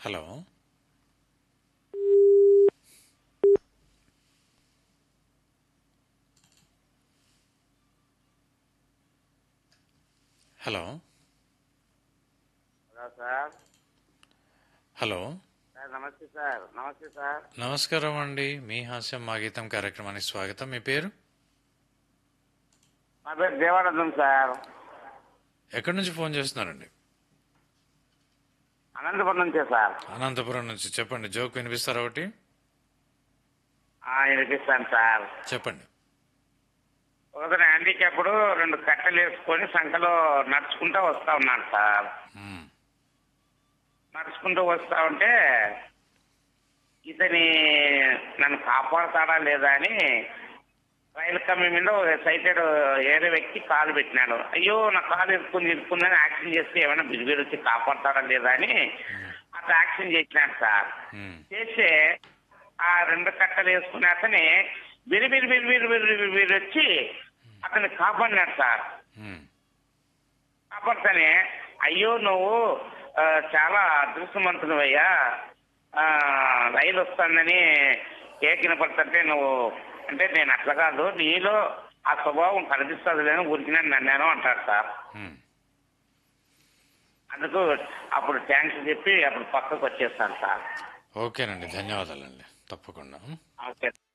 Hello hello hello sir hello sir నమస్తే sir నమస్తే sir నమస్కారం అండి మీ హాస్యం మా గీతం కార్యక్రమానికి స్వాగతం మీ పేరు నా పేరు దేవానందం సార్ ఎక్కడి నుంచి ఫోన్ చేస్తున్నారండి అనంతపురం నుంచే సార్ అనంతపురం నుంచి చెప్పండి జోక్ వినిపిస్తారా ఒకటి ఆ, వినిపిస్తాను సార్ చెప్పండి ఒకసారి హ్యాండిక్యాప్డ్ రెండు కట్టెలు వేసుకొని సంఖలో నడుచుకుంటూ వస్తా ఉన్నాను సార్ మ్మ్. నడుచుకుంటూ వస్తా ఉంటే ఇతని నన్ను కాపాడతాడా లేదా అని రైలు కమ్మి మీద ఒక సైటెడ్ ఏరే వ్యక్తి కాలు పెట్టినాడు అయ్యో నా కాలు ఇరుక్కుంది ఇరుక్కుందని యాక్షన్ చేస్తే ఏమైనా బిరిబిరి వచ్చి కాపాడతాడా లేదా అని అట్లా యాక్షన్ చేసినాడు సార్ మ్మ్. చేస్తే ఆ రెండు కట్టలు వేసుకుని అతని బిరి బిరి బిరి బిరి బిరి బిరి బిరి వచ్చి అతన్ని కాపాడినాడు సార్ మ్మ్. కాపాడుతానే అయ్యో నువ్వు ఆ, చాలా అదృష్టవంతునివయ్యా ఆ, రైలు వస్తుందని కేకిన పడుతుంటే నువ్వు అంటే నేను అట్లా కాదు నీలో ఆ స్వభావం కనిపిస్తుంది లేని ఊరికి నన్ను అంటాడు సార్ మ్మ్. అందుకు అప్పుడు థ్యాంక్స్ చెప్పి అప్పుడు పక్కకు వచ్చేస్తాను సార్ ఓకేనండి ధన్యవాదాలండి తప్పకుండా ఓకే